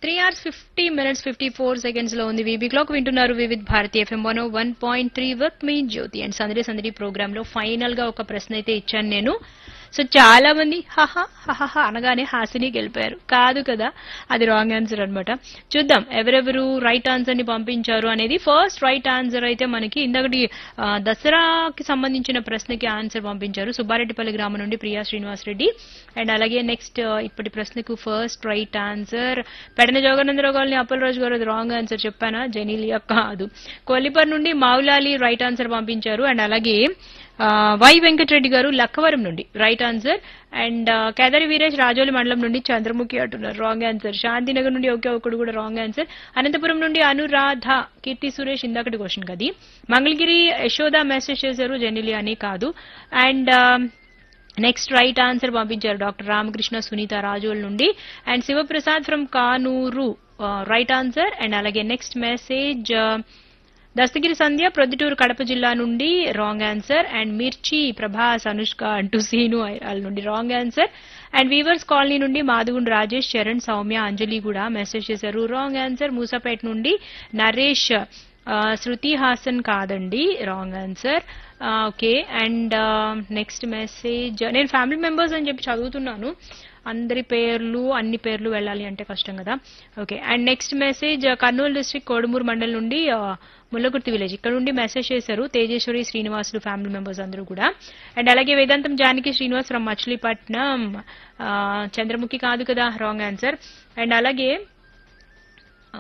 three hours fifty minutes fifty four seconds లో ఉంది VB clock వింటున్నారు Vividh Bharati FM one one point three work మీ Jyothi and Sandadi Sandadi programme లో final గా ఒక ప్రశ్న అయితే ఇచ్చాను నేను సో చాలా మంది హహ హహ అనగానే హాసిని గెలిపారు కాదు కదా అది రాంగ్ ఆన్సర్ అన్నమాట చూద్దాం ఎవరెవరు రైట్ ఆన్సర్ ని పంపించారు అనేది ఫస్ట్ రైట్ ఆన్సర్ అయితే మనకి ఇందకటి ఆ, దసరాకి సంబంధించిన ప్రశ్నకి ఆన్సర్ పంపించారు సుబ్బారెడ్డిపల్లి గ్రామం నుండి ప్రియా శ్రీనివాస్ రెడ్డి అండ్ అలాగే నెక్స్ట్ ఇప్పటి ప్రశ్నకు first right answer Pedana Joganandarao గారిని అప్పలరాజు గారు అది రాంగ్ ఆన్సర్ చెప్పానా జెనీలియా కాదు కొల్లిపర్ నుండి మౌలాలి రైట్ ఆన్సర్ పంపించారు అండ్ అలాగే ఆ, వై వెంకటరెడ్డి గారు లక్కవరం నుండి రైట్ ఆన్సర్ అండ్ ఆ, కేదారి వీరేష్ రాజోలి మండలం నుండి చంద్రముఖి అంటున్నారు రాంగ్ ఆన్సర్ శాంతినగర్ నుండి ఒకే ఒకడు కూడా రాంగ్ ఆన్సర్ అనంతపురం నుండి అనురాధ కీర్తి సురేష్ ఇందాకటి క్వశ్చన్ కది మంగళగిరి యశోద మెసేజ్ చేశారు జెనిలి అని కాదు అండ్ నెక్స్ట్ రైట్ ఆన్సర్ పంపించారు డాక్టర్ రామకృష్ణ సునీత రాజోల్ నుండి and Sivaprasad from Kanuru right answer and అలాగే నెక్స్ట్ మెసేజ్ దస్తగిరి సంధ్య ప్రొద్దుటూరు కడప జిల్లా నుండి రాంగ్ ఆన్సర్ అండ్ మిర్చి ప్రభాస్ అనుష్క అంటూ సీను వాళ్ళ నుండి wrong answer and weavers colony నుండి మాదుగుండు రాజేష్ చరణ్ సౌమ్య అంజలి కూడా మెసేజ్ చేశారు రాంగ్ ఆన్సర్ మూసాపేట నుండి నరేష్ ఆ, శృతి హాసన్ కాదండి wrong answer okay and next message నేను ఫ్యామిలీ మెంబర్స్ అని చెప్పి చదువుతున్నాను అందరి పేర్లు అన్ని పేర్లు వెళ్ళాలి అంటే కష్టం కదా okay and next message Kurnool district Kodumur mandal నుండి ఆ, ముల్లకుర్తి విలేజ్ ఇక్కడ నుండి మెసేజ్ చేశారు తేజేశ్వరి శ్రీనివాసులు ఫ్యామిలీ మెంబర్స్ అందరూ కూడా అండ్ అలాగే వేదాంతం జానకి శ్రీనివాస్ ఫ్రమ్ మచిలీపట్నం ఆ, చంద్రముఖి కాదు కదా రాంగ్ ఆన్సర్ అండ్ అలాగే ఆ,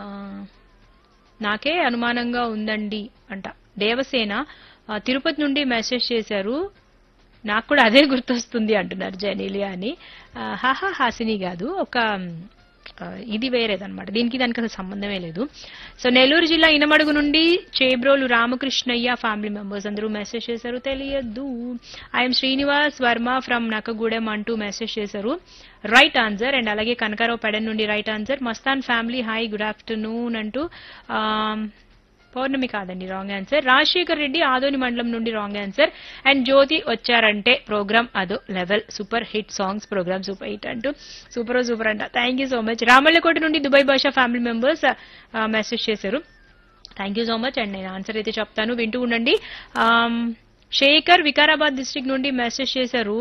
నాకే అనుమానంగా ఉందండి అంట దేవసేన ఆ, తిరుపతి నుండి మెసేజ్ చేశారు నాకు కూడా అదే గుర్తొస్తుంది అంటున్నారు జనీలియా అని ఆ, హాహా హాసిని కాదు ఒక ఆ, ఇది వేరేదన్నమాట దీనికి దానికి అసలు సంబంధమే లేదు సో నెల్లూరు జిల్లా ఇనమడుగు నుండి చేబ్రోలు రామకృష్ణయ్య ఫ్యామిలీ మెంబర్స్ అందరూ మెసేజ్ చేశారు తెలియద్దు ఐఎమ్ శ్రీనివాస్ వర్మ ఫ్రమ్ నకగూడెం అంటూ మెసేజ్ చేశారు రైట్ ఆన్సర్ అండ్ అలాగే కనకారావు పెడన్ నుండి right answer Mastan family hi good afternoon అంటూ ఆ, పౌర్ణమి కాదండి రాంగ్ ఆన్సర్ రాజశేఖర్ రెడ్డి ఆదోని మండలం నుండి రాంగ్ ఆన్సర్ అండ్ జ్యోతి వచ్చారంటే ప్రోగ్రామ్ అదో level super hit songs programme super hit అంటూ సూపర్ సూపర్ అంట thank you so much Ramallakota నుండి Dubai Basha family members message చేశారు thank you so much and నేను ఆన్సర్ అయితే చెప్తాను వింటూ ఉండండి ఆమ్, శేఖర్ వికారాబాద్ డిస్ట్రిక్ట్ నుండి మెసేజ్ చేశారు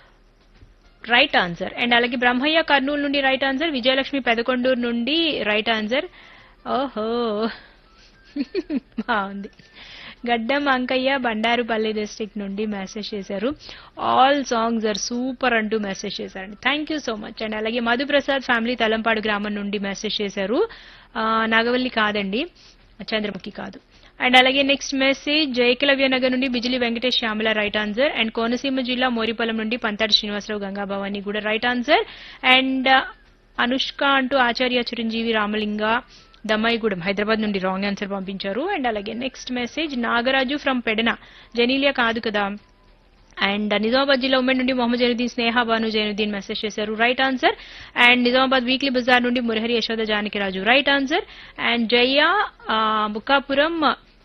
రైట్ ఆన్సర్ అండ్ అలాగే బ్రహ్మయ్య కర్నూలు నుండి రైట్ ఆన్సర్ విజయలక్ష్మి పెదకొండూరు నుండి రైట్ ఆన్సర్ ఓహో బాగుంది గడ్డం అంకయ్య బండారుపల్లి డిస్ట్రిక్ట్ నుండి మెసేజ్ చేశారు ఆల్ సాంగ్స్ ఆర్ సూపర్ అంటూ మెసేజ్ చేశారండి thank you so much and అలాగే మధుప్రసాద్ ఫ్యామిలీ తలంపాడు గ్రామం నుండి మెసేజ్ చేశారు ఆ, నాగవల్లి కాదండి చంద్రముఖి కాదు అండ్ అలాగే నెక్స్ట్ మెసేజ్ జయకలవ్య నగర్ నుండి Bijili Venkatesh Shyamala right answer and Konaseema జిల్లా మోరిపల్లం నుండి పంతాడి శ్రీనివాసరావు గంగాభవాని కూడా రైట్ ఆన్సర్ అండ్ అనుష్క అంటూ ఆచార్య చిరంజీవి రామలింగ దమ్మాయిగూడెం హైదరాబాద్ నుండి రాంగ్ ఆన్సర్ పంపించారు అండ్ అలాగే next message Nagaraju from Pedana Genelia కాదు కదా అండ్ నిజామాబాద్ జిల్లా ఉమెన్ నుండి మొహమ్మద్ జైనుద్దీన్ స్నేహ బాను జైనుద్దీన్ మెసేజ్ చేశారు right answer and Nizamabad weekly బజార్ నుండి Murahari Yashoda Janakiraju right answer and Jaya ఆ, బుక్కాపురం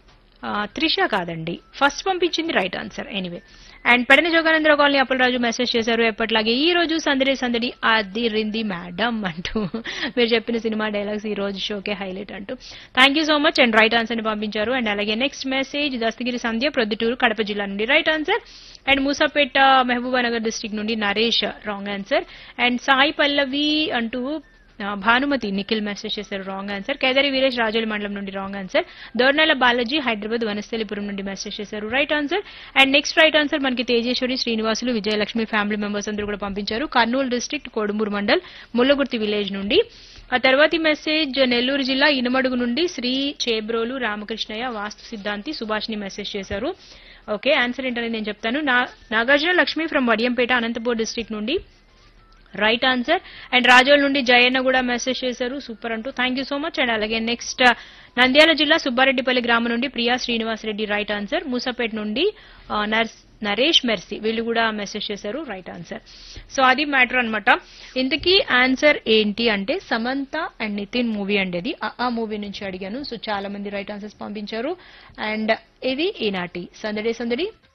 ఆ, త్రిష కాదండి ఫస్ట్ పంపించింది right answer anyway and Pedana Joganandarao colony Appalaraju message చేశారు ఎప్పటిలాగే ఈ రోజు సందడి సందడి అది రింది మేడం అంటూ మీరు చెప్పిన సినిమా డైలాగ్స్ ఈ రోజు షోకే హైలైట్ అంటూ thank you so much and right answer ని పంపించారు అండ్ అలాగే నెక్స్ట్ మెసేజ్ దస్తగిరి సంధ్య ప్రొద్దుటూరు కడప జిల్లా నుండి right answer and Moosapet Mahabubnagar district నుండి Naresh wrong answer and Sai Pallavi అంటూ ఆ, భానుమతి నిఖిల్ మెసేజ్ చేశారు రాంగ్ ఆన్సర్ కేదారి వీరేష్ రాజోలి మండలం నుండి రాంగ్ ఆన్సర్ దోర్నాల బాలాజీ హైదరాబాద్ వనస్థలిపురం నుండి మెసేజ్ చేశారు right answer and next right answer మనకి తేజేశ్వరి శ్రీనివాసులు విజయలక్ష్మి ఫ్యామిలీ మెంబర్స్ అందరూ కూడా పంపించారు కర్నూలు డిస్ట్రిక్ట్ కోడుమూరు మండల్ ముల్లగుర్తి విలేజ్ నుండి ఆ తర్వాతి మెసేజ్ నెల్లూరు జిల్లా ఇనమడుగు నుండి శ్రీ చేబ్రోలు రామకృష్ణయ్య వాస్తు సిద్ధాంతి సుభాష్ని మెసేజ్ చేశారు ఓకే ఆన్సర్ ఏంటనేది నేను చెప్తాను నా నాగార్జున లక్ష్మి ఫ్రమ్ వడియంపేట అనంతపూర్ డిస్ట్రిక్ట్ నుండి రైట్ ఆన్సర్ అండ్ రాజోల్ నుండి జయన్న కూడా మెసేజ్ చేశారు సూపర్ అంటూ thank you so much and అలాగే నెక్స్ట్ నంద్యాల జిల్లా సుబ్బారెడ్డిపల్లి గ్రామం నుండి ప్రియా శ్రీనివాస్ రెడ్డి రైట్ ఆన్సర్ మూసాపేట్ నుండి ఆ, నర్స్ నరేష్ మెర్సీ వీళ్ళు కూడా మెసేజ్ చేశారు రైట్ ఆన్సర్ సో అది మ్యాటర్ అన్నమాట ఇంతకీ ఆన్సర్ ఏంటి అంటే సమంత అండ్ నితిన్ మూవీ అండి అది ఆ- ఆ మూవీ నుంచి అడిగాను సో చాలా మంది రైట్ ఆన్సర్స్ పంపించారు అండ్ ఇది ఈనాటి సందడి సందడి